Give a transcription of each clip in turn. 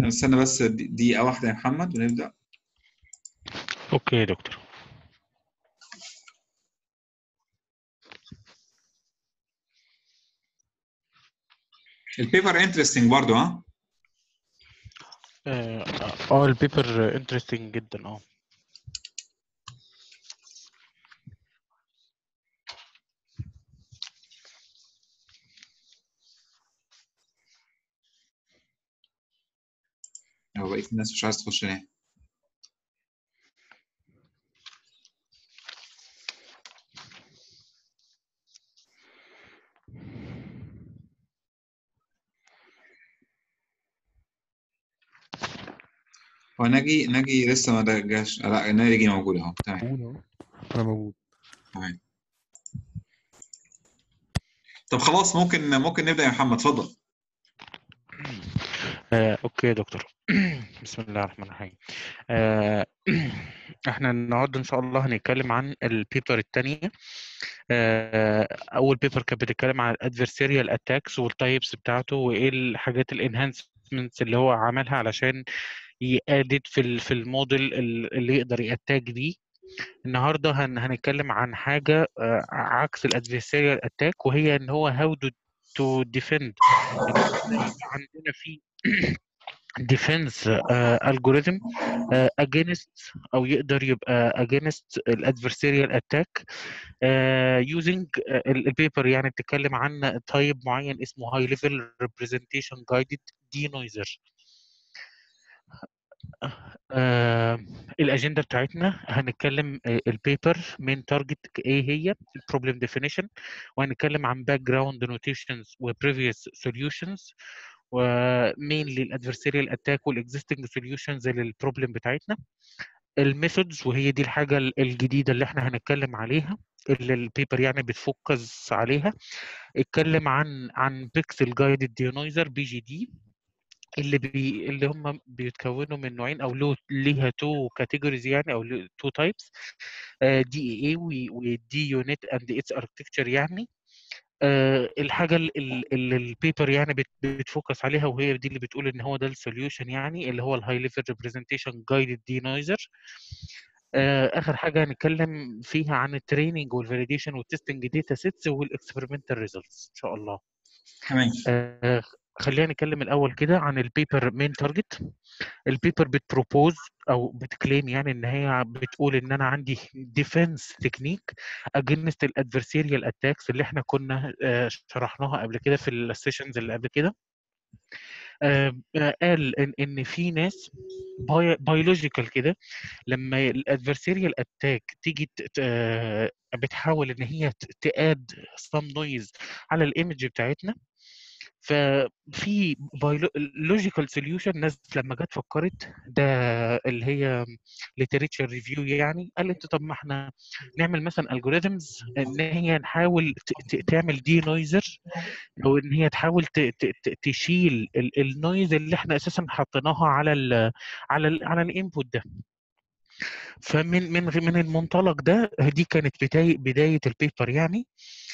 استنى بس دقيقة واحدة يا محمد ونبدأ اوكي يا دكتور البيبر انترستنج برضو ها اه آه، البيبر انترستنج جدا اه هو بقية الناس مش عايز تخش ليه هو ناجي ناجي لسه ما جاش لا ناجي موجود اهو تمام موجود اهو انا موجود تمام طب خلاص ممكن ممكن نبدأ يا محمد اتفضل آه، اوكي يا دكتور بسم الله الرحمن الرحيم آه، احنا النهارده ان شاء الله هنتكلم عن البيبر الثانيه اول بيبر كانت بتتكلم عن الادفرسيريال اتاكس والتايبس بتاعته وايه الحاجات الانهانسمنتس اللي هو عملها علشان يادت في ال- في الموديل ال- اللي يقدر ياتاك بيه النهارده هن هنتكلم عن حاجه آه، عكس الادفرسيريال اتاك وهي ان هو هاو تو ديفند عندنا في ديفنس الجوريثم against او يقدر يبقى against الادفرسيريال اتاك using آه، البيبر يعني بتتكلم عن تايب معين اسمه هاي ليفل ريبريزنتيشن جايدد دينويزر الاجنده بتاعتنا هنتكلم البيبر من تارجت ايه هي البروبلم ديفينيشن وهنتكلم عن باك جراوند نوتيشنز وبريفيوس سوليوشنز ومينلي الادفرسيريال اتاك والاكزيستنج سوليوشنز للبروبلم بتاعتنا الميثودز وهي دي الحاجه الجديده اللي احنا هنتكلم عليها اللي البيبر يعني بتفوكس عليها اتكلم عن عن بيكسل جايدد ديونايزر بي جي دي اللي بي اللي هم بيتكونوا من نوعين او له ليها تو كاتيجوريز يعني او تو تايبس دي اي اي ودي يونت اند اتس اركتكتشر يعني آه، الحاجه ال- ال- اللي البيبر يعني بت- بتفوكس عليها وهي دي اللي بتقول ان هو ده السوليوشن يعني اللي هو الهاي ليفل ريبريزنتيشن جايدد دينايزر اخر حاجه هنتكلم فيها عن التريننج والفاليديشن والتستنج داتا سيتس والاكسبيرمنتال ريزلتس ان شاء الله تمام آه، خلينا نتكلم الاول كده عن البيبر مين تارجت البيبر بتبروبوز او بتكليم يعني ان هي بتقول ان انا عندي ديفense تكنيك اجينست الادفرسيريال اتاكس اللي احنا كنا آه، شرحناها قبل كده في السيشنز اللي قبل كده آه، آه، قال ان ان في ناس بيولوجيكال كده لما الادفرسيريال اتاك تيجي ت- ت- آه، بتحاول ان هي تاد سم نويز على الايمج بتاعتنا ففي لوجيكال سوليوشن ناس لما جت فكرت ده اللي هي ليتريتشر ريفيو يعني قالت طب ما احنا نعمل مثلا الجوريزمز ان هي نحاول ت- ت- تعمل دي نويزر او ان هي تحاول ت- ت- ت- تشيل النويز اللي احنا اساسا حطيناها على ال على ال على الانبوت ده فمن من من المنطلق ده دي كانت بدايه بدايه البيبر يعني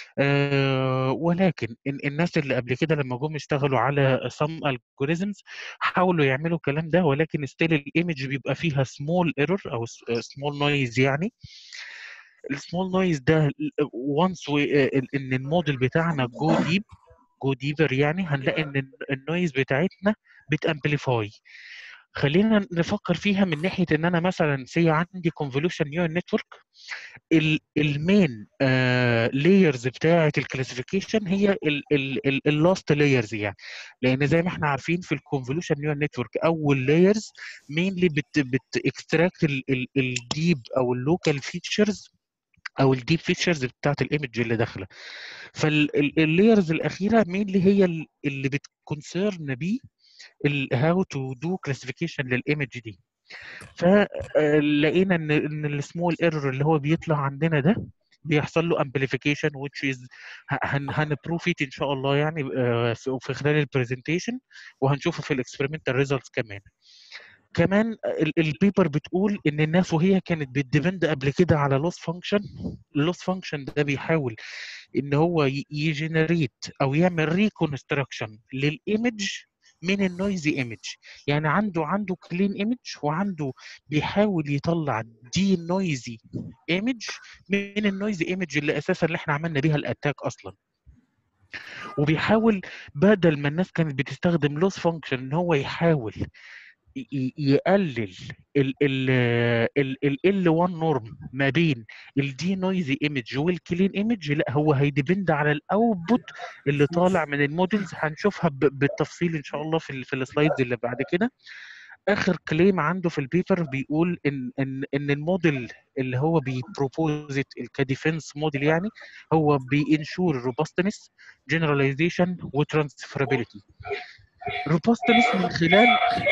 آه، ولكن ال- الناس اللي قبل كده لما جم اشتغلوا على some algorithms حاولوا يعملوا الكلام ده ولكن ستيل الايمج بيبقى فيها small error او s- small noise يعني السمول نويز ده وانس ان الموديل بتاعنا جو ديب جو ديبر يعني هنلاقي ان النويز بتاعتنا بتامبليفاي خلينا نفكر فيها من ناحيه ان انا مثلا سي عندي convolution neural network المين لايرز بتاعه الكلاسيفيكيشن هي اللاست لايرز يعني لان زي ما احنا عارفين في الكونفولوشن نيورال نتورك اول لايرز مينلي بت بت اكستراكت الديب او اللوكال فيتشرز او الديب فيتشرز بتاعت الايمج اللي داخله فاللايرز الاخيره مينلي هي ال- اللي بتكونسيرن بيه هاو تو دو كلاسيفيكيشن للايمج دي فلقينا ان ان السمول ايرور اللي هو بيطلع عندنا ده بيحصل له امبليفيكيشن which is هنبروف ان شاء الله يعني آه، في في خلال البرزنتيشن وهنشوفه في الاكسبيرمنتال ريزلتس كمان كمان البيبر بتقول ان الناس وهي كانت بتديبند قبل كده على لوس فانكشن اللوس فانكشن ده بيحاول ان هو يجنريت او يعمل ريكونستراكشن للايمج من النويزي ايمج يعني عنده عنده كلين ايمج وعنده بيحاول يطلع دي نويزي ايمج من النويزي ايمج اللي اساسا اللي احنا عملنا بيها الاتاك اصلا وبيحاول بدل ما الناس كانت بتستخدم لوس فانكشن ان هو يحاول ي- ي- يقلل ال ال ال ال 1 نورم ما بين الدي نويزي ايمج والكلين ايمج لا هو هيديبند على الاوتبوت اللي طالع من المودلز هنشوفها ب- بالتفصيل ان شاء الله في ال في السلايدز اللي بعد كده اخر كليم عنده في البيبر بيقول ان ان ان الموديل اللي هو بيبروبوزت كديفنس موديل يعني هو بينشور روبستنس جنراليزيشن وترانسفيرابيلتي روبستنس من خلال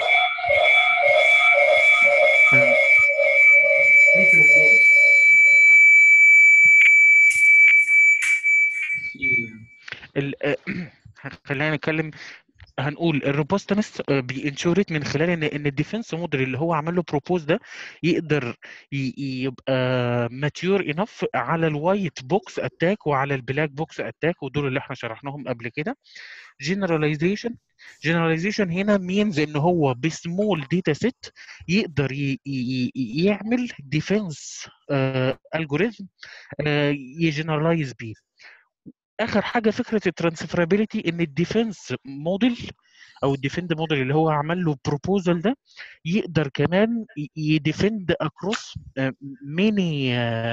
ال- آه، خلينا نتكلم هنقول الروبوستنس بينشورت من خلال ان ان الديفنس موديل اللي هو عمل له بروبوز ده يقدر ي- يبقى ماتيور انف على الوايت بوكس اتاك وعلى البلاك بوكس اتاك ودول اللي احنا شرحناهم قبل كده جنراليزيشن جنراليزيشن هنا مينز ان هو بسمول داتا سيت يقدر ي- ي- ي- يعمل ديفنس الجوريزم يجنرالايز بيه اخر حاجه فكره الترانسفيرابيلتي ان الديفنس موديل او الديفند موديل اللي هو عمل له بروبوزال ده يقدر كمان يديفند اكروس ميني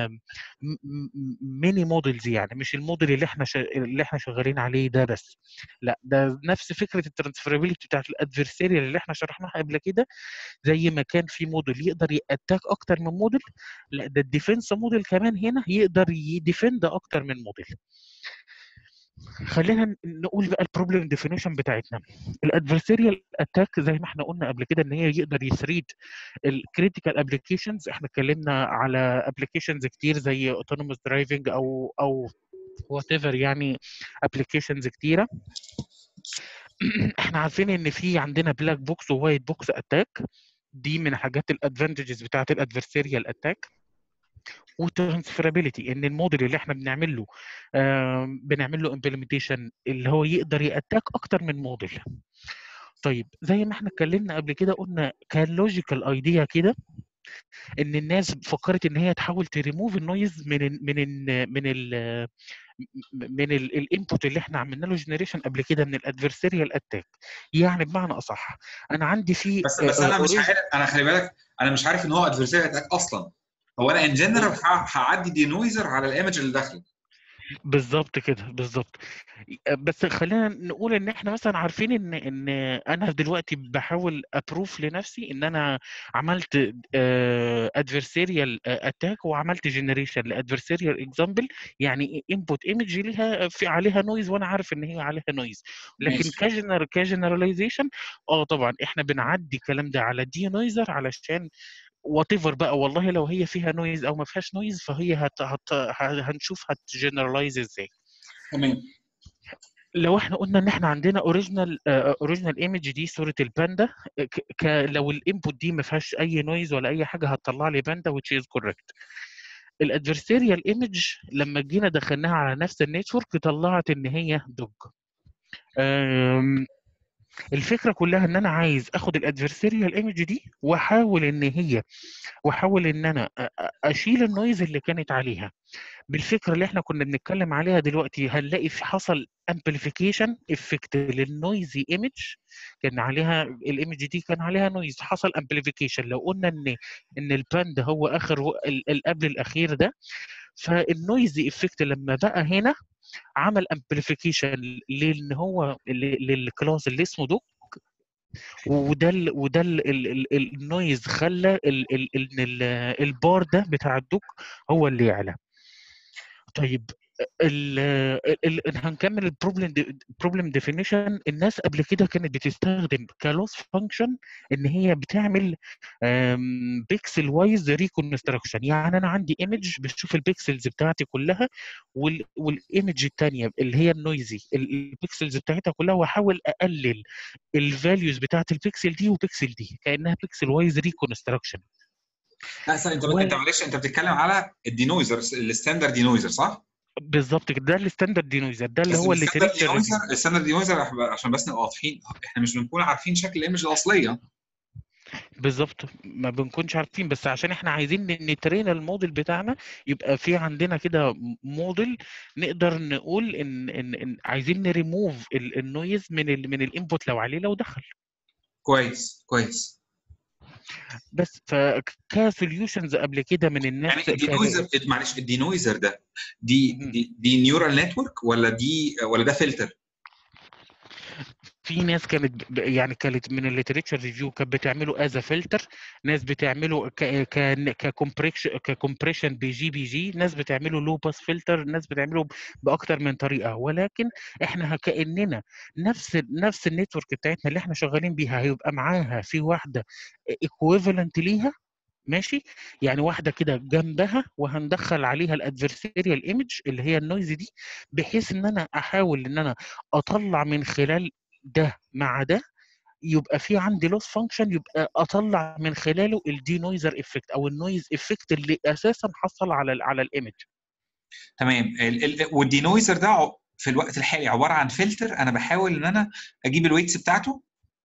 ميني موديلز يعني مش الموديل اللي احنا شا... اللي احنا شغالين عليه ده بس لا ده نفس فكره الترانسفيرابيلتي بتاعت الادفرساريال اللي احنا شرحناها قبل كده زي ما كان في موديل يقدر ياتاك اكتر من موديل لا ده الديفنس موديل كمان هنا يقدر يديفند اكتر من موديل خلينا نقول بقى البروبلم ديفينيشن بتاعتنا الادفرساريال اتاك زي ما احنا قلنا قبل كده ان هي يقدر يثريد الكريتيكال ابلكيشنز احنا اتكلمنا على ابلكيشنز كتير زي اوتونوموس درايفنج او او وات ايفر يعني ابلكيشنز كتيره احنا عارفين ان في عندنا بلاك بوكس ووايت بوكس اتاك دي من حاجات الادفانتجز بتاعت الادفرساريال اتاك وترانسفيرابيلتي ان الموديل اللي احنا بنعمل له آم، بنعمل له امبلمنتيشن اللي هو يقدر ياتاك اكتر من موديل طيب زي ما احنا اتكلمنا قبل كده قلنا كان لوجيكال ايديا كده ان الناس فكرت ان هي تحاول تريموف النويز من ال من ال من ال من الانبوت اللي احنا عملنا له جنريشن قبل كده من الادفرساريال اتاك يعني بمعنى اصح انا عندي في بس بس انا مش origin- عارف انا خلي بالك انا مش عارف ان هو ادفرساري اتاك اصلا هو انا ان جنرال هعدي دينويزر على الايمج اللي داخله بالظبط كده بالظبط بس خلينا نقول ان احنا مثلا عارفين ان ان انا دلوقتي بحاول ابروف لنفسي ان انا عملت ادفرساريال اتاك وعملت جنريشن لادفرساريال اكزامبل يعني انبوت ايمج ليها في عليها نويز وانا عارف ان هي عليها نويز لكن ماشي. كجنر كجنراليزيشن اه طبعا احنا بنعدي الكلام ده على دي نويزر علشان وات ايفر بقى والله لو هي فيها نويز او ما فيهاش نويز فهي هت هت هنشوف هتجنرالايز ازاي تمام لو احنا قلنا ان احنا عندنا اوريجينال اوريجينال ايمج دي صوره الباندا ك- ك- لو الانبوت دي ما فيهاش اي نويز ولا اي حاجه هتطلع لي باندا which is correct الادفرساريال ايمج لما جينا دخلناها على نفس النتورك طلعت ان هي دوج أم، الفكره كلها ان انا عايز اخد الادفرساريال ايمج دي واحاول ان هي واحاول ان انا أ- أ- اشيل النويز اللي كانت عليها بالفكره اللي احنا كنا بنتكلم عليها دلوقتي هنلاقي في حصل امبليفيكيشن افكت للنويزي ايمج كان عليها الايمج دي كان عليها نويز حصل امبليفيكيشن لو قلنا ان ان الباند هو اخر و- ال- ال- قبل الاخير ده فالنويزي افكت لما بقى هنا عمل امبليفيكيشن لان هو ل- للكلاس اللي اسمه دوك وده ال وده ال ال ال النويز خلى ال ال ال ال البار ده بتاع الدوك هو اللي يعلى طيب ال ال ال هنكمل البروبلم بروبلم ديفينيشن الناس قبل كده كانت بتستخدم كلوس فانكشن ان هي بتعمل بيكسل وايز ريكونستراكشن يعني انا عندي ايمج بشوف البيكسلز بتاعتي كلها والايمج الثانيه اللي هي النويزي البيكسلز بتاعتها كلها واحاول اقلل الفاليوز بتاعت البيكسل دي وبيكسل دي كانها بيكسل وايز ريكونستراكشن لا استنى انت و- انت معلش انت بتتكلم على الدينويزر الستاندرد دينويزر صح؟ بالظبط كده ده الستاندرد دينويزر ده اللي بس هو الستاندرد الليتريتشر دينويزر الستاندرد دينويزر عشان بس نبقى واضحين احنا مش بنكون عارفين شكل الايمج الاصليه بالظبط ما بنكونش عارفين بس عشان احنا عايزين نترين الموديل بتاعنا يبقى في عندنا كده موديل نقدر نقول ان ان, إن عايزين نريموف النويز من ال من الانبوت لو عليه لو دخل كويس كويس بس فكسوليوشنز قبل كده من الناس يعني الدينويزر معلش الدينويزر ده دي دي, دي نيورال نتورك ولا دي ولا ده فلتر؟ في ناس كانت يعني كانت من الليتريتشر ريفيو كانت بتعمله از فلتر ناس بتعمله ككمبريشن ككمبريشن بجي بي جي ناس بتعمله لو باس فلتر ناس بتعمله باكتر من طريقه ولكن احنا كاننا نفس نفس النتورك بتاعتنا اللي احنا شغالين بيها هيبقى معاها في واحده ايكويفالنت ليها ماشي يعني واحده كده جنبها وهندخل عليها الادفرسيريال ايمج اللي هي النويز دي بحيث ان انا احاول ان انا اطلع من خلال ده مع ده يبقى في عندي لوس فانكشن يبقى اطلع من خلاله الدي نويزر افكت او النويز افكت اللي اساسا حصل على ال على الايمج تمام والدي نويزر ده في الوقت الحالي عباره عن فلتر انا بحاول ان انا اجيب الويتس بتاعته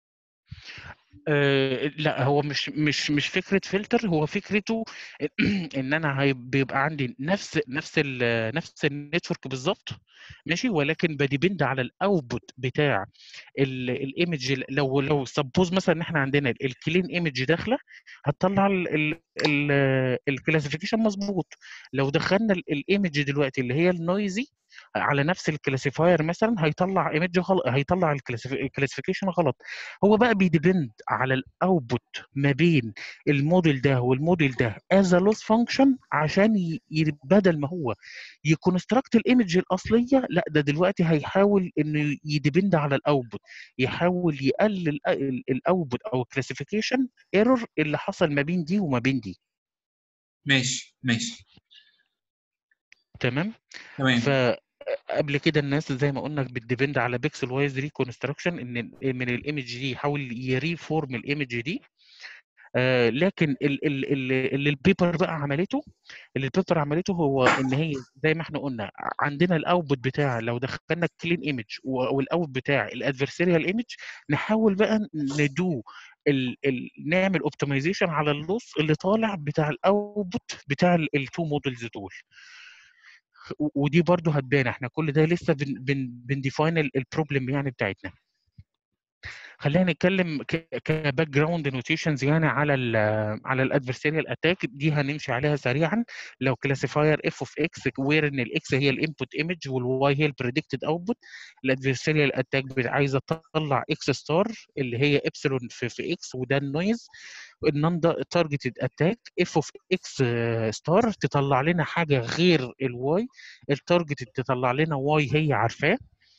آه لا هو مش مش مش فكره فلتر هو فكرته ان انا بيبقى عندي نفس نفس ال نفس النتورك بالظبط ماشي ولكن بديبند على الاوتبوت بتاع الايمج لو لو سبوز مثلا ان احنا عندنا الكلين ايمج داخله هتطلع الكلاسيفيكيشن مظبوط لو دخلنا الايمج دلوقتي اللي هي النويزي على نفس الكلاسيفاير مثلا هيطلع ايمج غلط هيطلع الكلاسيفيكيشن غلط هو بقى بيديبند على الاوتبوت ما بين الموديل ده والموديل ده از لوس فانكشن عشان بدل ما هو يكونستراكت الايمج الاصليه لا ده دلوقتي هيحاول انه يديبند على الاوتبوت يحاول يقلل الاوتبوت او الكلاسيفيكيشن ايرور اللي حصل ما بين دي وما بين دي ماشي ماشي تمام تمام فقبل كده الناس زي ما قلنا بتديبند على بيكسل وايز ريكونستراكشن ان من الايمج دي يحاول يريفورم الايمج دي آه لكن اللي البيبر بقى عملته اللي البيبر عملته هو ان هي زي ما احنا قلنا عندنا الاوتبوت بتاع لو دخلنا كلين ايمج والاوت بتاع الادفرسيريال ايمج نحاول بقى ندو ال ال نعمل اوبتمايزيشن على اللوس اللي طالع بتاع الاوتبوت بتاع التو مودلز دول ودي برضو هتبان احنا كل ده لسه بن بن بنديفاين البروبلم يعني بتاعتنا خلينا نتكلم كباك جراوند نوتيشنز يعني على ال على الادفرسيريال اتاك دي هنمشي عليها سريعا لو كلاسيفاير اف اوف اكس وير ان الاكس هي الانبوت ايمج والواي هي البريدكتد اوتبوت الادفرسيريال اتاك عايزه تطلع اكس ستار اللي هي ابسلون في, في اكس وده النويز النون تارجتد اتاك اف اوف اكس ستار تطلع لنا حاجه غير الواي التارجتد تطلع لنا واي هي عارفاه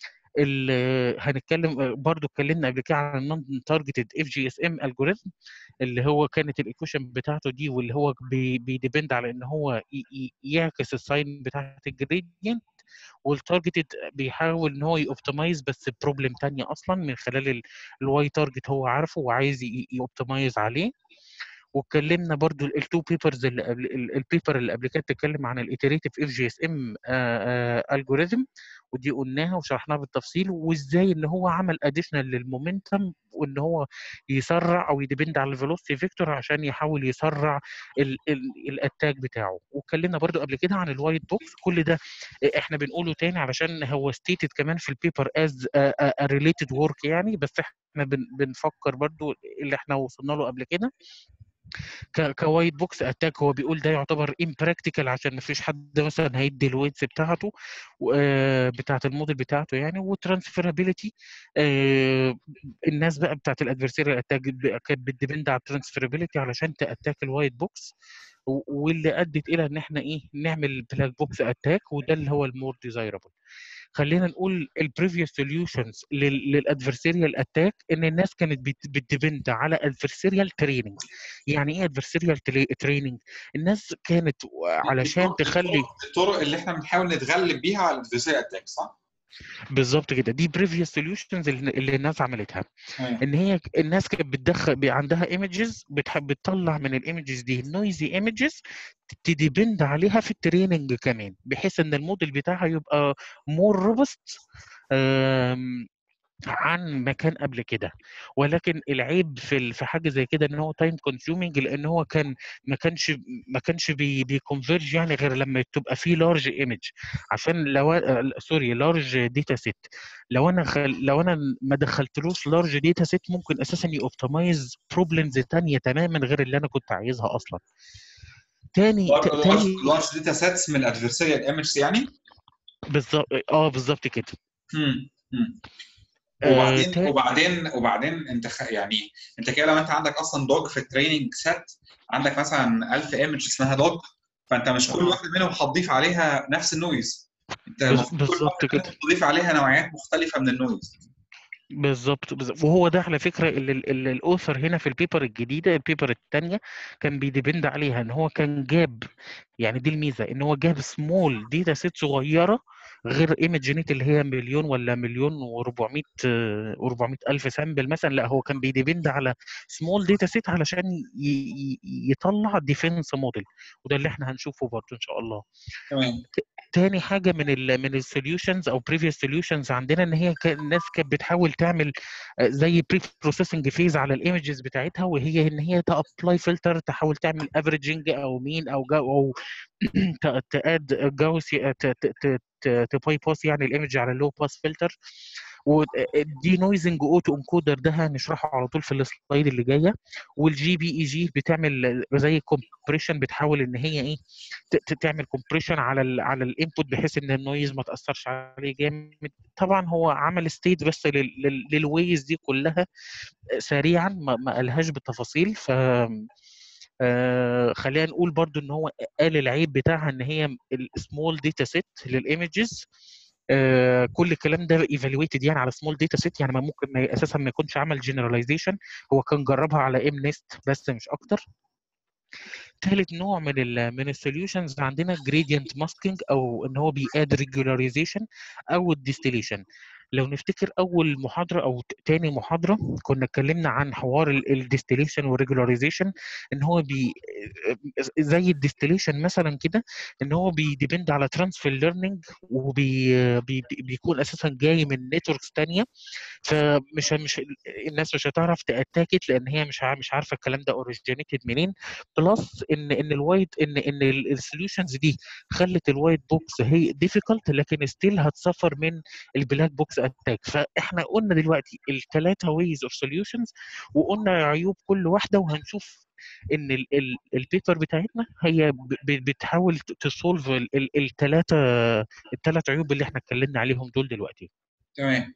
هنتكلم برضو اتكلمنا قبل كده عن النون تارجتد اف جي اس ام الجوريزم اللي هو كانت الايكويشن بتاعته دي واللي هو بيديبند على ان هو يعكس الساين بتاعت الجريدينت والتارجتد بيحاول ان هو يوبتمايز بس بروبلم تانية اصلا من خلال الواي تارجت هو عارفه وعايز يوبتمايز عليه واتكلمنا برضو التو بيبرز اللي قبل البيبر اللي قبل كده بتتكلم عن الايتريتيف اف جي اس ام الجوريزم ودي قلناها وشرحناها بالتفصيل وازاي ان هو عمل اديشنال للمومنتم وان هو يسرع او يديبند على الفيلوسيتي فيكتور عشان يحاول يسرع الاتاك بتاعه واتكلمنا برضو قبل كده عن الوايت بوكس كل ده احنا بنقوله تاني علشان هو ستيتد كمان في البيبر از ريليتد ورك يعني بس احنا بنفكر برضو اللي احنا وصلنا له قبل كده كوايت بوكس اتاك هو بيقول ده يعتبر امبراكتيكال عشان ما فيش حد مثلا هيدي الويتس بتاعته بتاعت الموديل بتاعته يعني وترانسفيرابيلتي الناس بقى بتاعت الادفرسيريال اتاك كانت بتديبند على الترانسفيرابيلتي علشان تاتاك الوايت بوكس واللي ادت الى ان احنا ايه نعمل بلاك بوكس اتاك وده اللي هو المور ديزايربل خلينا نقول البريفيوس سوليوشنز للادفرسيريال اتاك ان الناس كانت بتديبند على ادفرسيريال تريننج يعني ايه ادفرسيريال تريننج الناس كانت علشان تخلي الطرق اللي احنا بنحاول نتغلب بيها على الادفرسيريال اتاك صح بالظبط كده دي بريفيوس سوليوشنز اللي الناس عملتها تمام ان هي الناس كانت بتدخل بي- عندها ايمجز بتطلع من الايمجز دي نويزي ايمجز تديبند عليها في التريننج كمان بحيث ان الموديل بتاعها يبقى مور روبست عن ما كان قبل كده ولكن العيب في ال- في حاجه زي كده ان هو تايم كونسيومينج لان هو كان ما كانش ما كانش بي بيكونفيرج يعني غير لما تبقى فيه لارج ايمج عشان لو آه، سوري لارج داتا سيت لو انا خل... لو انا ما دخلتلوش لارج داتا سيت ممكن اساسا يوبتمايز بروبلمز تانية تماما غير اللي انا كنت عايزها اصلا تاني ت- تاني لارج داتا سيتس من الادفرسيال ايمجز يعني بالظبط اه بالظبط كده مم. مم. آه وبعدين تاني وبعدين وبعدين انت خ... يعني انت كده لو انت عندك اصلا دوج في التريننج سيت عندك مثلا 1000 ايمج اسمها دوج فانت مش كل آه. واحده منهم هتضيف عليها نفس النويز انت بز- المفروض كل بالظبط واحده كده منهم تضيف عليها نوعيات مختلفه من النويز بالظبط بالظبط. وهو ده على فكره اللي اللي الاوثر هنا في البيبر الجديده البيبر الثانيه كان بيديبند عليها ان هو كان جاب يعني دي الميزه ان هو جاب سمول داتا سيت صغيره غير ايمج نت اللي هي مليون ولا مليون و400 و400 الف سامبل مثلا لا هو كان بيديبند على سمول داتا سيت علشان ي- ي- يطلع ديفنس موديل وده اللي احنا هنشوفه برضه ان شاء الله تمام تاني حاجه من ال من السوليوشنز او بريفيوس سوليوشنز عندنا ان هي كان الناس كانت بتحاول تعمل آه، زي بري بروسيسنج فيز على الايمجز بتاعتها وهي ان هي تابلاي فلتر تحاول تعمل افريجنج او مين او جو او ت- تاد جاوس تباي باس يعني الايمج على اللو باس فلتر ودي نويزنج اوتو انكودر ده هنشرحه على طول في السلايد اللي جايه والجي بي اي جي بتعمل زي كومبريشن بتحاول ان هي ايه ت- ت- تعمل كومبريشن على ال على الانبوت بحيث ان النويز ما تاثرش عليه جامد طبعا هو عمل ستيت بس لل- لل- للويز دي كلها سريعا ما ما قالهاش بالتفاصيل ف آه خلينا نقول برضو ان هو قال العيب بتاعها ان هي السمول داتا سيت للايمجز آه كل الكلام ده ايفالويتد يعني على سمول داتا سيت يعني ما ممكن ما اساسا ما يكونش عمل جنراليزيشن هو كان جربها على ام نست بس مش اكتر ثالث نوع من ال من السوليوشنز عندنا جريدينت ماسكينج او ان هو بياد ريجولاريزيشن او الديستيليشن لو نفتكر اول محاضره او ت- تاني محاضره كنا اتكلمنا عن حوار الديستيليشن والريجولاريزيشن ان هو بي زي الديستيليشن مثلا كده ان هو بيديبند على ترانسفير ليرنينج وبي بي بيكون اساسا جاي من نتوركس تانية فمش مش الناس مش هتعرف تاتاكت لان هي مش عا- مش عارفه الكلام ده اوريجينيتد منين بلس ان ان الوايت ان ان السوليوشنز دي خلت الوايت بوكس هي ديفيكولت لكن ستيل هتسفر من البلاك بوكس اتاك فاحنا قلنا دلوقتي الثلاثه ويز اوف سوليوشنز وقلنا عيوب كل واحده وهنشوف ان البيبر بتاعتنا هي ب- ب- بتحاول تسولف الثلاثه الثلاث عيوب اللي احنا اتكلمنا عليهم دول دلوقتي تمام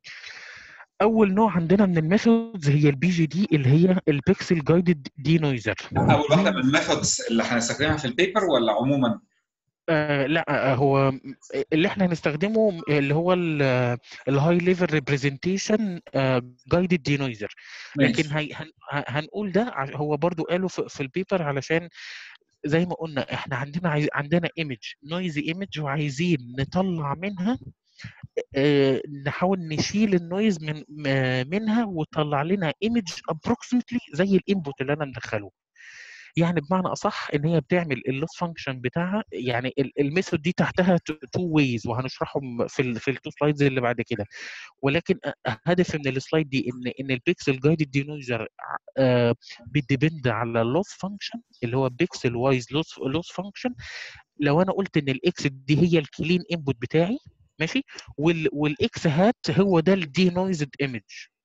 اول نوع عندنا من الميثودز هي البي جي دي اللي هي البيكسل جايدد دي نويزر اول واحده من الميثودز اللي هنستخدمها في البيبر ولا عموما آه لا آه هو اللي احنا هنستخدمه اللي هو الهاي ليفل ريبريزنتيشن جايدد دي نويزر لكن ماشي هي هن هنقول ده ع- هو برضو قاله في, في البيبر علشان زي ما قلنا احنا عندنا عايز عندنا ايمج نويزي ايمج وعايزين نطلع منها آه، نحاول نشيل النويز من م- منها وطلع لنا ايمج ابروكسيمتلي زي الانبوت اللي انا مدخله يعني بمعنى اصح ان هي بتعمل اللوس فانكشن بتاعها يعني الميثود دي تحتها تو ويز وهنشرحهم في ال في التو سلايدز اللي بعد كده ولكن أ- هدف من السلايد دي ان ان البيكسل جايدد دينويزر بتديبند على اللوس فانكشن اللي هو بيكسل وايز لوس لوس فانكشن لو انا قلت ان الاكس دي هي الكلين انبوت بتاعي ماشي وال والاكس هات هو ده الدي نويزد ايمج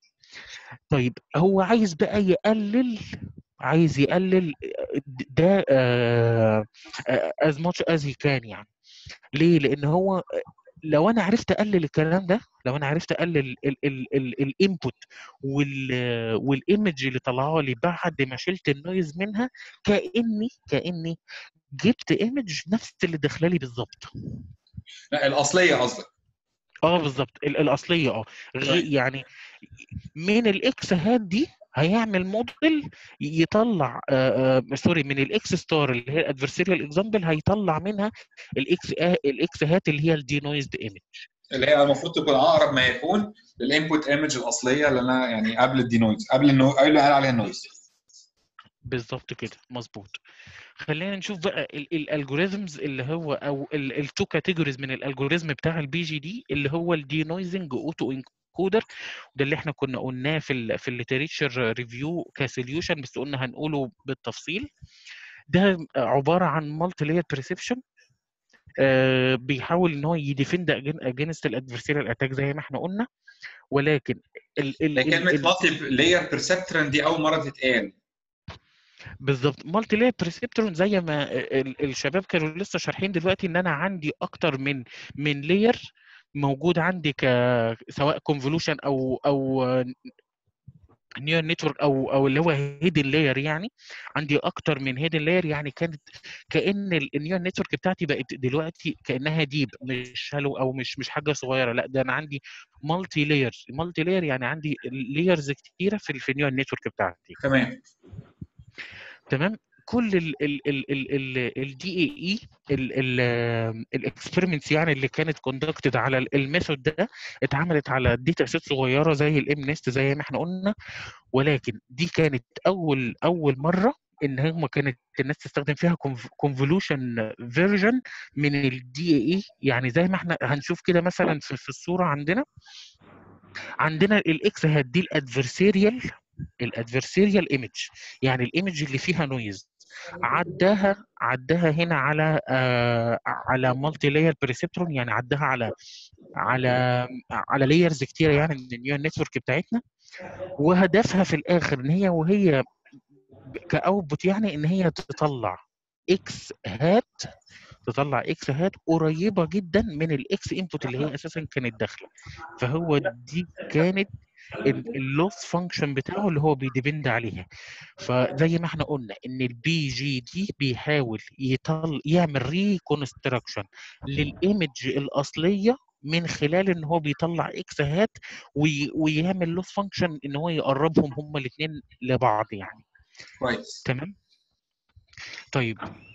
طيب هو عايز بقى يقلل عايز يقلل ده از ماتش از هي كان يعني ليه لان هو لو انا عرفت اقلل الكلام ده لو انا عرفت اقلل الانبوت والايمج اللي طلعها لي بعد ما شلت النويز منها كاني كاني جبت ايمج نفس اللي داخله لي بالظبط لا الاصليه قصدك اه بالظبط ال- الاصليه اه غي- يعني من الاكس هات دي هيعمل موديل يطلع آه آه سوري من الاكس ستار اللي هي الادفرسيريال اكزامبل هيطلع منها الاكس آه الاكس هات اللي هي الدينويزد ايمج اللي هي المفروض تكون اقرب ما يكون للانبوت ايمج الاصليه اللي انا يعني قبل الدينويز قبل انه قبل اللي قال عليها النويز بالظبط كده مظبوط خلينا نشوف بقى الالجوريزمز اللي هو او التو كاتيجوريز من الالجوريزم بتاع البي جي دي اللي هو الدينويزنج اوتو انكودر وده اللي احنا كنا قلناه في ال في الليتريتشر ريفيو كسوليوشن بس قلنا هنقوله بالتفصيل ده عباره عن مالتي لاير بريسبشن بيحاول ان هو يديفند اجينست الادفرسيريال اتاك زي ما احنا قلنا ولكن ال ال كلمه مالتي لاير بريسبترن دي اول مره تتقال بالظبط مالتي لاير بريسبترون زي ما الشباب كانوا لسه شارحين دلوقتي ان انا عندي اكتر من من لاير موجود عندي ك سواء كونفولوشن او او نيور نتورك او او اللي هو هيدن لاير يعني عندي اكتر من هيدن لاير يعني كانت كان النيور نتورك بتاعتي بقت دلوقتي كانها ديب مش هلو او مش مش حاجه صغيره لا ده انا عندي مالتي لاير مالتي لاير يعني عندي لايرز كتيره في في النيور نتورك بتاعتي تمام تمام كل الدي اي اي الاكسبيرمنتس يعني اللي كانت كوندكتد على الميثود ده اتعملت على داتا سيت صغيره زي الام نست زي ما احنا قلنا ولكن دي كانت اول اول مره ان هم كانت الناس تستخدم فيها كونفولوشن فيرجن من الدي اي اي يعني زي ما احنا هنشوف كده مثلا في, في الصوره عندنا عندنا الاكس هتدي الادفرسيريال الادفرسيريال ايمج يعني الايمج اللي فيها نويز عداها عداها هنا على آه على مالتي لاير بريسبترون يعني عداها على على على لايرز كتيره يعني من النيور نتورك بتاعتنا وهدفها في الاخر ان هي وهي كاوتبوت يعني ان هي تطلع اكس هات تطلع اكس هات قريبه جدا من الاكس انبوت اللي هي اساسا كانت داخله فهو دي كانت اللوس فانكشن بتاعه اللي هو بيديبند عليها فزي ما احنا قلنا ان البي جي دي بيحاول يطل يعمل ريكونستراكشن للايمج الاصليه من خلال ان هو بيطلع اكس هات وي... ويعمل لوس فانكشن ان هو يقربهم هما الاثنين لبعض يعني كويس تمام طيب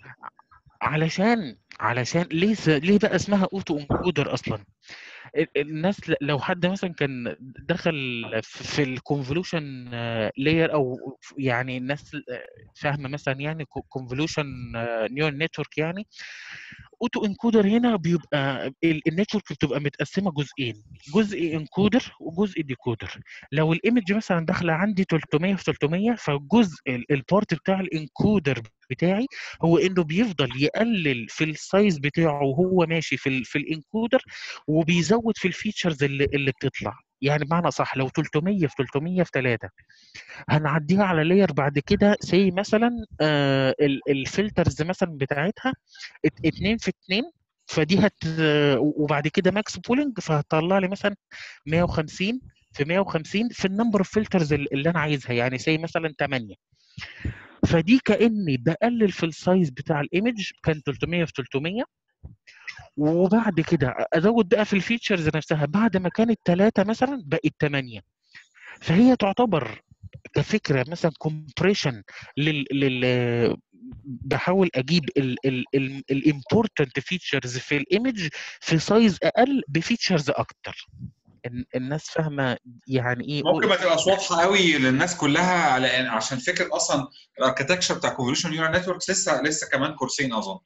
علشان علشان ليه ليه بقى اسمها اوتو انكودر اصلا الناس لو حد مثلا كان دخل في الكونفولوشن لاير او يعني الناس فاهمه مثلا يعني كونفولوشن نيور نتورك يعني اوتو انكودر هنا بيبقى النتورك بتبقى متقسمه جزئين جزء انكودر وجزء ديكودر لو الايمج مثلا داخله عندي 300 في 300 فالجزء البارت بتاع الانكودر بتاعي هو انه بيفضل يقلل في السايز بتاعه وهو ماشي في ال في الانكودر وبيزود في الفيتشرز اللي, اللي بتطلع يعني بمعنى صح لو 300 في 300 في 3 هنعديها على لاير بعد كده سي مثلا آه الفلترز مثلا بتاعتها 2 في 2 فدي هت وبعد كده ماكس بولينج فهتطلع لي مثلا 150 في 150 في النمبر اوف فلترز اللي انا عايزها يعني سي مثلا 8 فدي كاني بقلل في السايز بتاع الايمج كان 300 في 300 وبعد كده ازود بقى في الفيتشرز نفسها بعد ما كانت 3 مثلا بقت 8 فهي تعتبر كفكره مثلا كومبريشن لل, لل... بحاول اجيب الامبورتنت فيتشرز في الايمج في سايز اقل بفيتشرز اكتر الناس فاهمه يعني ايه ممكن ما تبقاش واضحه قوي للناس كلها على عشان فكره اصلا الاركتكشر بتاع كونفولوشن نيورال نتوركس لسه لسه كمان كورسين اظن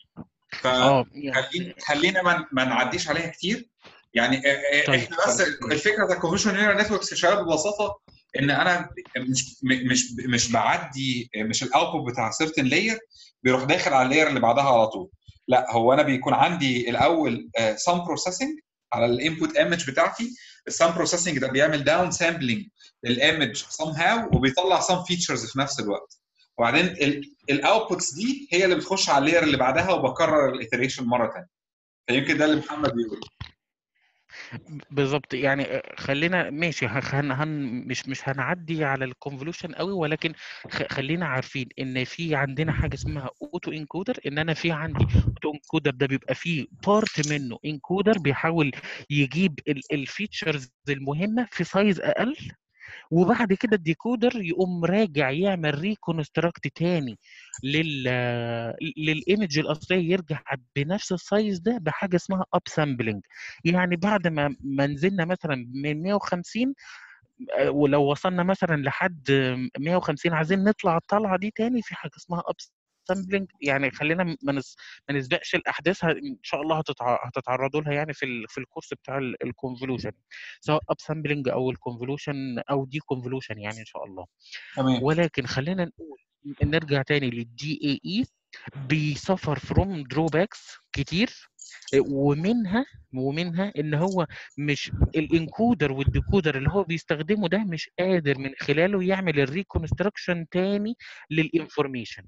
فخلينا خلينا ما, ما نعديش عليها كتير يعني طيب. احنا بس الفكره بتاع كونفولوشن نيورال نتوركس يا شباب ببساطه ان انا مش مش مش بعدي مش الاوتبوت بتاع سيرتن لاير بيروح داخل على اللاير اللي بعدها على طول لا هو انا بيكون عندي الاول سام بروسيسنج على الانبوت ايمج بتاعتي السام بروسيسنج ده بيعمل داون سامبلنج للايمج سام هاو وبيطلع سام فيتشرز في نفس الوقت وبعدين الاوتبوتس دي هي اللي بتخش على اللاير اللي بعدها وبكرر الايتريشن مره ثانيه فيمكن ده اللي محمد بيقوله بالظبط يعني خلينا ماشي هن هن مش مش هنعدي على الكونفولوشن قوي ولكن خلينا عارفين ان في عندنا حاجه اسمها اوتو انكودر ان انا في عندي اوتو انكودر ده بيبقى فيه بارت منه انكودر بيحاول يجيب الفيتشرز المهمه في سايز اقل وبعد كده الديكودر يقوم راجع يعمل ريكونستراكت تاني لل للايمج الاصليه يرجع بنفس السايز ده بحاجه اسمها اب سامبلنج يعني بعد ما ما نزلنا مثلا من 150 ولو وصلنا مثلا لحد 150 عايزين نطلع الطلعه دي تاني في حاجه اسمها اب سامبلنج يعني خلينا ما ما نسبقش الاحداث ان شاء الله هتتعرضوا لها يعني في في الكورس بتاع الكونفولوشن سواء اب سامبلنج او الكونفولوشن او دي كونفولوشن يعني ان شاء الله تمام ولكن خلينا نقول نرجع تاني للدي اي اي بيسفر فروم دروباكس كتير ومنها ومنها ان هو مش الانكودر والديكودر اللي هو بيستخدمه ده مش قادر من خلاله يعمل الريكونستراكشن تاني للانفورميشن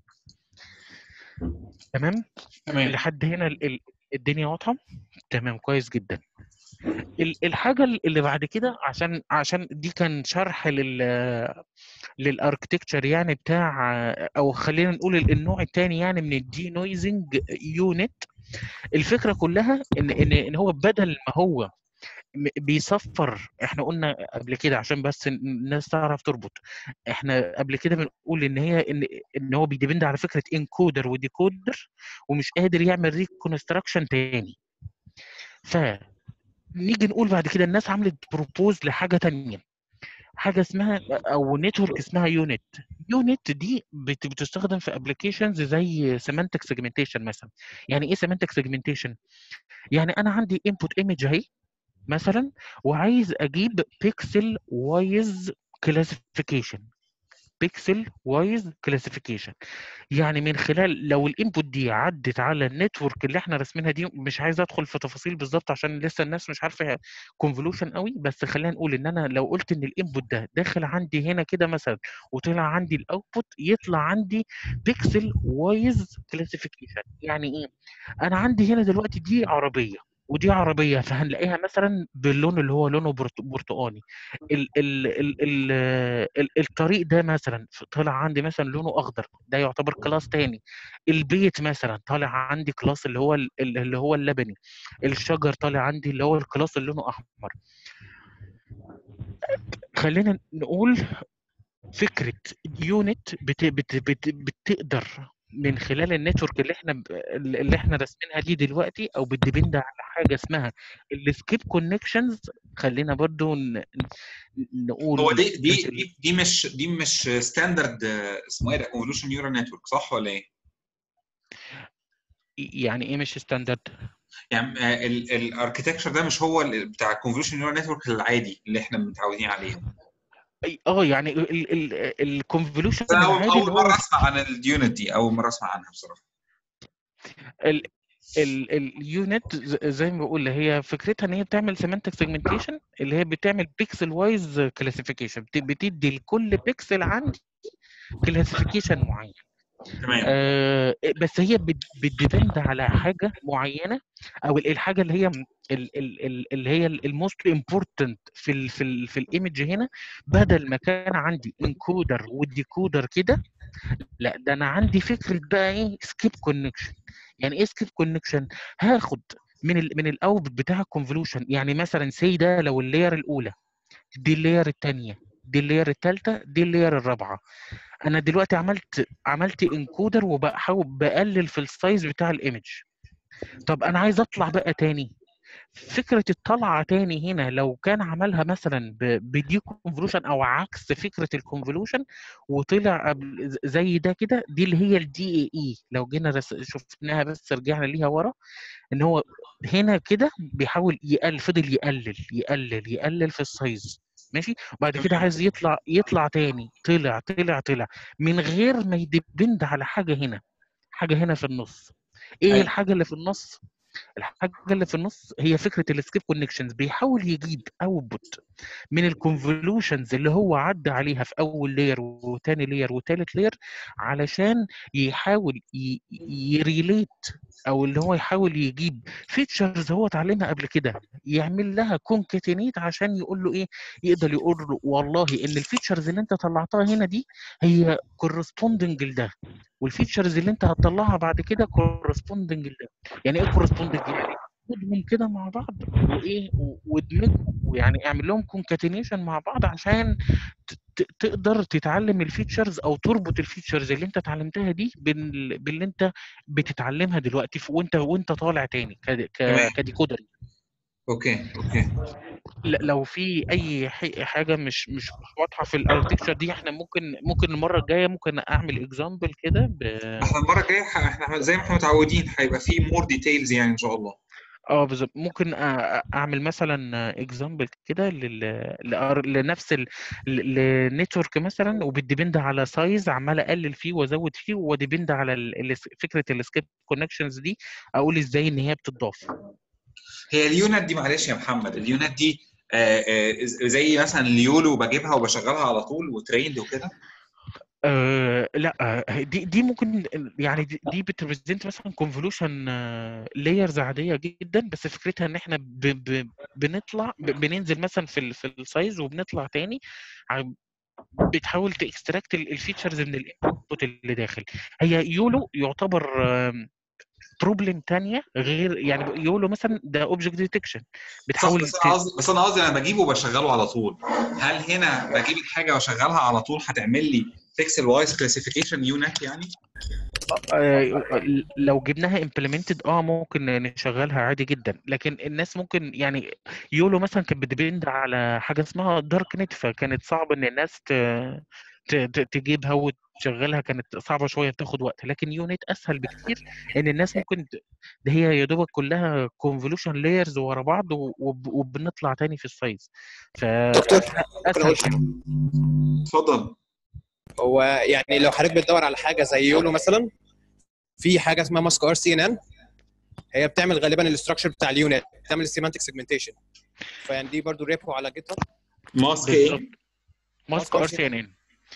تمام تمام لحد هنا الدنيا واضحه تمام كويس جدا الحاجه اللي بعد كده عشان عشان دي كان شرح لل للاركتكتشر يعني بتاع او خلينا نقول النوع الثاني يعني من الدي نويزنج يونت الفكره كلها ان ان ان هو بدل ما هو بيصفر احنا قلنا قبل كده عشان بس الناس تعرف تربط احنا قبل كده بنقول ان هي ان ان هو بيديبند على فكره انكودر وديكودر ومش قادر يعمل ريكونستراكشن تاني ف نيجي نقول بعد كده الناس عملت بروبوز لحاجه تانية حاجه اسمها او نتورك اسمها يونت يونت دي بتستخدم في ابلكيشنز زي سيمانتك سيجمنتيشن مثلا يعني ايه سيمانتك سيجمنتيشن يعني انا عندي انبوت ايمج اهي مثلا وعايز اجيب بيكسل وايز كلاسيفيكيشن بيكسل وايز كلاسيفيكيشن يعني من خلال لو الانبوت دي عدت على النتورك اللي احنا راسمينها دي مش عايز ادخل في تفاصيل بالظبط عشان لسه الناس مش عارفه كونفولوشن قوي بس خلينا نقول ان انا لو قلت ان الانبوت ده داخل عندي هنا كده مثلا وطلع عندي الاوتبوت يطلع عندي بيكسل وايز كلاسيفيكيشن يعني ايه انا عندي هنا دلوقتي دي عربيه ودي عربيه فهنلاقيها مثلا باللون اللي هو لونه برتقاني ال ال ال ال ال الطريق ده مثلا طلع عندي مثلا لونه اخضر ده يعتبر كلاس تاني البيت مثلا طالع عندي كلاس اللي هو اللي هو اللبني الشجر طالع عندي اللي هو الكلاس اللي لونه احمر خلينا نقول فكره يونت بت بت بت بتقدر من خلال النتورك اللي احنا اللي احنا راسمينها دي دلوقتي او بتديبند على حاجه اسمها السكيب كونكشنز خلينا برضو نقول هو دي دي دي, دي مش دي مش ستاندرد اسمه ايه ده كونفولوشن نيورال نتورك صح ولا ايه؟ يعني ايه مش ستاندرد؟ يعني الاركتكتشر ده مش هو بتاع الكونفولوشن نيورال نتورك العادي اللي احنا متعودين عليه اه يعني الكونفولوشن اول اول مره اسمع عن اليونت دي اول مره اسمع عنها بصراحه اليونت زي ما بقول هي فكرتها ان هي بتعمل سيمانتك سيجمنتيشن اللي هي بتعمل بيكسل وايز كلاسيفيكيشن بتدي لكل بيكسل عندي كلاسيفيكيشن معين تمام آه بس هي بتديبند على حاجه معينه او الحاجه اللي هي اللي هي الموست امبورتنت في ال في ال في الايمج هنا بدل ما كان عندي انكودر وديكودر كده لا ده انا عندي فكره بقى ايه سكيب كونكشن يعني ايه سكيب كونكشن هاخد من ال من الاوت بتاع الكونفولوشن يعني مثلا سي ده لو اللاير الاولى دي اللاير الثانيه دي اللاير الثالثه دي اللاير الرابعه انا دلوقتي عملت عملت انكودر وبحاول بقلل في السايز بتاع الايمج طب انا عايز اطلع بقى تاني فكره الطلعه تاني هنا لو كان عملها مثلا بدي كونفولوشن او عكس فكره الكونفولوشن وطلع زي ده كده دي اللي هي الدي اي اي لو جينا شفناها بس رجعنا ليها ورا ان هو هنا كده بيحاول يقلل فضل يقلل يقلل يقلل في السايز ماشي وبعد كده عايز يطلع يطلع تاني طلع طلع طلع من غير ما يدبند على حاجه هنا حاجه هنا في النص ايه أيوة. الحاجه اللي في النص الحاجه اللي في النص هي فكره السكيب كونكشنز بيحاول يجيب اوتبوت من الكونفولوشنز اللي هو عدى عليها في اول لاير وتاني لاير وتالت لاير علشان يحاول يريليت او اللي هو يحاول يجيب فيتشرز هو اتعلمها قبل كده يعمل لها كونكاتينيت عشان يقول له ايه يقدر يقول له والله ان الفيتشرز اللي انت طلعتها هنا دي هي كورسبوندنج لده والفيتشرز اللي انت هتطلعها بعد كده كورسبوندنج لده يعني ايه كورسبوندنج يعني خدهم كده مع بعض وايه وادمجهم ويعني اعمل لهم كونكاتينيشن مع بعض عشان تقدر تتعلم الفيتشرز او تربط الفيتشرز اللي انت اتعلمتها دي باللي انت بتتعلمها دلوقتي وانت وانت طالع تاني كديكودر اوكي اوكي لو في اي حاجه مش مش واضحه في الاركتكتشر دي احنا ممكن ممكن المره الجايه ممكن اعمل اكزامبل كده ب... احنا المره الجايه احنا زي ما احنا متعودين هيبقى في مور ديتيلز يعني ان شاء الله اه بالظبط ممكن اعمل مثلا اكزامبل كده لنفس النتورك مثلا وبتديبند على سايز عمال اقلل فيه وازود فيه وديبند على فكره السكيب كونكشنز دي اقول ازاي ان هي بتضاف هي اليونت دي معلش يا محمد اليونت دي آآ آآ زي مثلا اليولو بجيبها وبشغلها على طول وتريند وكده أه لا دي دي ممكن يعني دي, دي بتريبريزنت مثلا كونفولوشن لايرز عاديه جدا بس فكرتها ان احنا ب ب بنطلع بننزل مثلا في ال في السايز وبنطلع تاني بتحاول تاكستراكت الفيتشرز من الانبوت اللي داخل هي يولو يعتبر بروبلم تانية غير يعني يقولوا مثلا ده اوبجكت ديتكشن بتحاول بس انا قصدي بس انا قصدي انا بجيبه وبشغله على طول هل هنا بجيب الحاجه واشغلها على طول هتعمل لي بيكسل وايز كلاسيفيكيشن يونت يعني لو جبناها امبلمنتد اه ممكن نشغلها عادي جدا لكن الناس ممكن يعني يولو مثلا كانت بتديبند على حاجه اسمها دارك نت فكانت صعب ان الناس تجيبها وتشغلها كانت صعبه شويه بتاخد وقت لكن يونت اسهل بكتير ان الناس ممكن ده هي يا دوبك كلها كونفولوشن لايرز ورا بعض وبنطلع تاني في السايز ف اسهل اتفضل هو يعني لو حضرتك بتدور على حاجه زي يولو مثلا في حاجه اسمها ماسك ار سي ان ان هي بتعمل غالبا الاستراكشر بتاع اليونت بتعمل السيمانتك سيجمنتيشن فيعني دي برضو ريبو على جيت هاب ماسك ايه؟ ماسك ار سي ان ان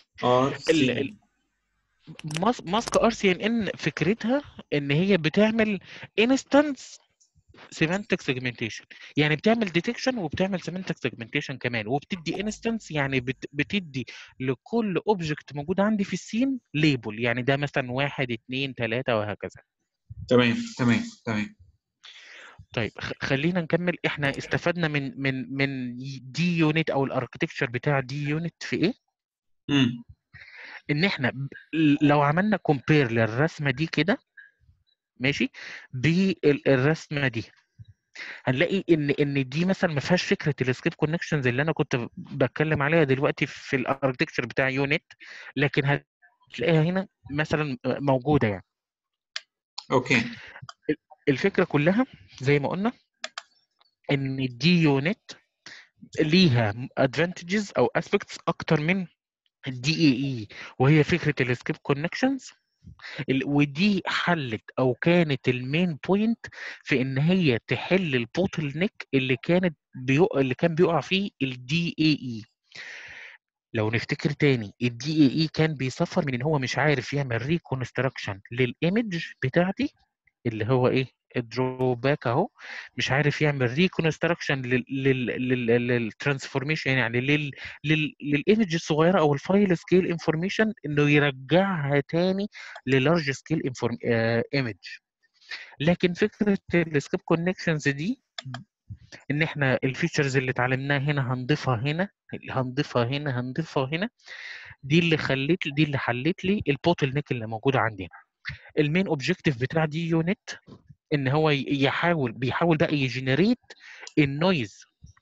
ماسك ار سي ان ان فكرتها ان هي بتعمل انستنس سيمانتك سيجمنتيشن يعني بتعمل ديتكشن وبتعمل سيمانتك سيجمنتيشن كمان وبتدي انستنس يعني بت بتدي لكل اوبجكت موجود عندي في السين ليبل يعني ده مثلا واحد اثنين ثلاثه وهكذا تمام تمام تمام طيب خلينا نكمل احنا استفدنا من من من دي يونت او الاركتكتشر بتاع دي يونت في ايه؟ امم ان احنا لو عملنا كومبير للرسمه دي كده ماشي بالرسمه دي هنلاقي ان ان دي مثلا ما فيهاش فكره السكيب كونكشنز اللي انا كنت بتكلم عليها دلوقتي في الاركتكتشر بتاع يونت لكن هتلاقيها هنا مثلا موجوده يعني اوكي الفكره كلها زي ما قلنا ان الدي يونت ليها ادفانتجز او اسبكتس اكتر من الدي اي اي وهي فكره السكيب كونكشنز ودي حلت او كانت المين بوينت في ان هي تحل البوتل نيك اللي كانت بيقع اللي كان بيقع فيه الدي اي اي لو نفتكر تاني الدي اي اي كان بيسفر من ان هو مش عارف يعمل ريكونستراكشن للايمج بتاعتي اللي هو ايه الدروباك اهو مش عارف يعمل ريكونستراكشن للترانسفورميشن يعني لل للايمج الصغيره او الفايل سكيل انفورميشن انه يرجعها تاني للارج سكيل ايمج لكن فكره السكيب كونكشنز دي ان احنا الفيتشرز اللي اتعلمناها هنا هنضيفها هنا هنضيفها هنا هنضيفها هنا دي اللي خلت دي اللي حلت لي البوتل نيك اللي موجوده عندنا المين اوبجيكتيف بتاع دي يونت ان هو يحاول بيحاول بقى يجنريت النويز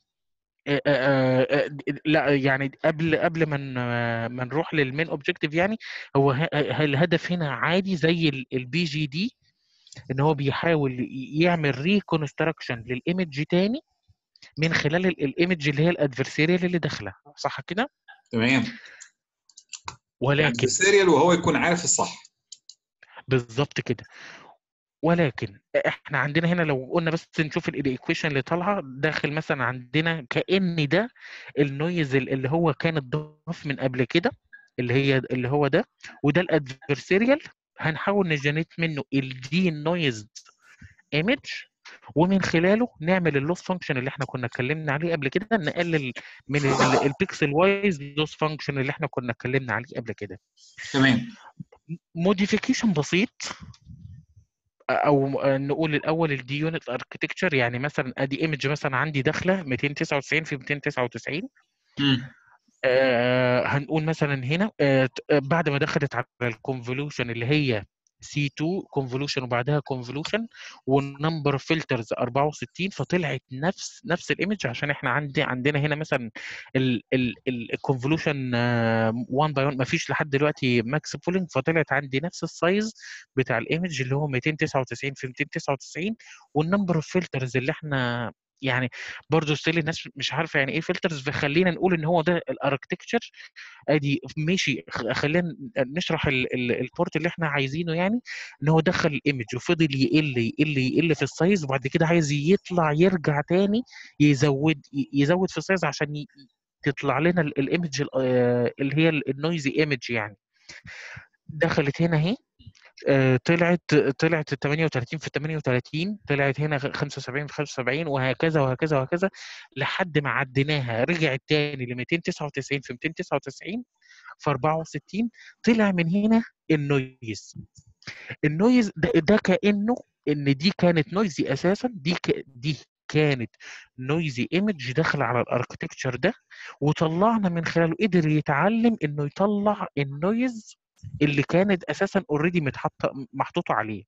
لا يعني قبل قبل ما ما نروح للمين اوبجيكتيف يعني هو الهدف هنا عادي زي البي جي دي ان هو بيحاول يعمل ريكونستراكشن للايمج تاني من خلال الايمج اللي هي الادفرسيريال اللي داخله صح كده؟ تمام ولكن الادفرسيريال وهو يكون عارف الصح بالظبط كده ولكن احنا عندنا هنا لو قلنا بس نشوف الايكويشن اللي طالعه داخل مثلا عندنا كان ده النويز اللي هو كان اتضاف من قبل كده اللي هي اللي هو ده وده الادفرسيريال هنحاول نجنريت منه الدي نويز ايمج ومن خلاله نعمل اللوس فانكشن اللي احنا كنا اتكلمنا عليه قبل كده نقلل من البيكسل وايز لوس فانكشن اللي احنا كنا اتكلمنا عليه قبل كده تمام موديفيكيشن بسيط او نقول الاول الدي يونت اركتكتشر يعني مثلا ادي ايمج مثلا عندي داخله 299 في 299 مم. آه هنقول مثلا هنا آه بعد ما دخلت على الكونفولوشن اللي هي سي 2 كونفولوشن وبعدها كونفولوشن والنمبر فلترز 64 فطلعت نفس نفس الايمج عشان احنا عندي عندنا هنا مثلا الكونفولوشن 1 باي 1 ما فيش لحد دلوقتي ماكس بولينج فطلعت عندي نفس السايز بتاع الايمج اللي هو 299 في 299 والنمبر اوف فلترز اللي احنا يعني برضه ستيل الناس مش عارفه يعني ايه فلترز فخلينا نقول ان هو ده الاركتكتشر ادي ماشي خلينا نشرح البورت اللي احنا عايزينه يعني ان هو دخل الايمج وفضل يقل يقل يقل في السايز وبعد كده عايز يطلع يرجع تاني يزود يزود في السايز عشان تطلع لنا الايمج اللي هي النويزي ايمج يعني دخلت هنا اهي طلعت طلعت 38 في 38 طلعت هنا 75 في 75 وهكذا وهكذا وهكذا لحد ما عديناها رجعت تاني ل 299 في 299 في 64 طلع من هنا النويز النويز ده, ده كانه ان دي كانت نويزي اساسا دي ك... دي كانت نويزي ايمج داخل على الاركتكتشر ده وطلعنا من خلاله قدر يتعلم انه يطلع النويز اللي كانت اساسا اوريدي متحطه محطوطه عليه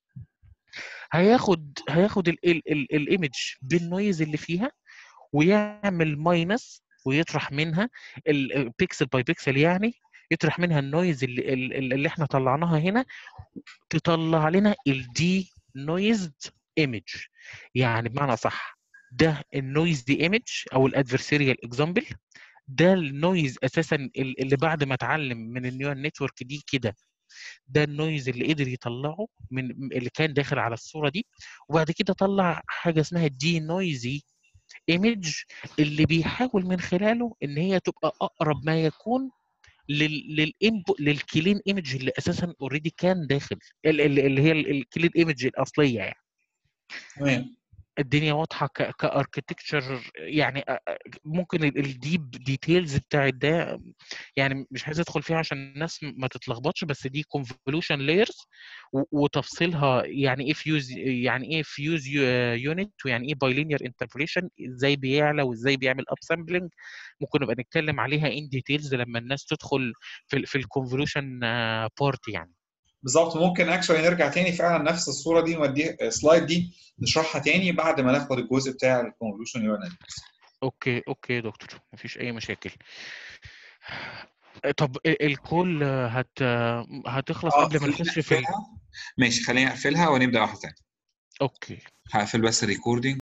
هياخد هياخد الايمج بالنويز اللي فيها ويعمل ماينس ويطرح منها البيكسل باي بيكسل يعني يطرح منها النويز اللي, اللي احنا طلعناها هنا تطلع لنا الدي نويزد ايمج يعني بمعنى صح ده النويز دي ايمج او الادفرسيريال اكزامبل ده النويز اساسا اللي بعد ما اتعلم من النيورال نتورك دي كده ده النويز اللي قدر يطلعه من اللي كان داخل على الصوره دي وبعد كده طلع حاجه اسمها دي نويزي ايمج اللي بيحاول من خلاله ان هي تبقى اقرب ما يكون للانبوت للكلين ايمج اللي اساسا اوريدي كان داخل اللي هي الكلين ايمج الاصليه يعني تمام الدنيا واضحه كاركتكتشر يعني ممكن الديب ديتيلز بتاعت ده يعني مش عايز ادخل فيها عشان الناس ما تتلخبطش بس دي كونفولوشن لايرز وتفصيلها يعني ايه فيوز يعني ايه فيوز يونت ويعني ايه بايلينير انتربوليشن ازاي بيعلى وازاي بيعمل اب سامبلنج ممكن نبقى نتكلم عليها ان ديتيلز لما الناس تدخل في في الكونفولوشن بارت يعني بالظبط ممكن اكشولي نرجع تاني فعلا نفس الصوره دي نودي السلايد دي نشرحها تاني بعد ما ناخد الجزء بتاع الكونفولوشن نيورال نتوركس اوكي اوكي يا دكتور مفيش اي مشاكل طب الكول هت هتخلص آه، قبل ما خلينا نخش في ال... نقفلها. ماشي خلينا نقفلها ونبدا واحده تانيه اوكي هقفل بس الريكوردينج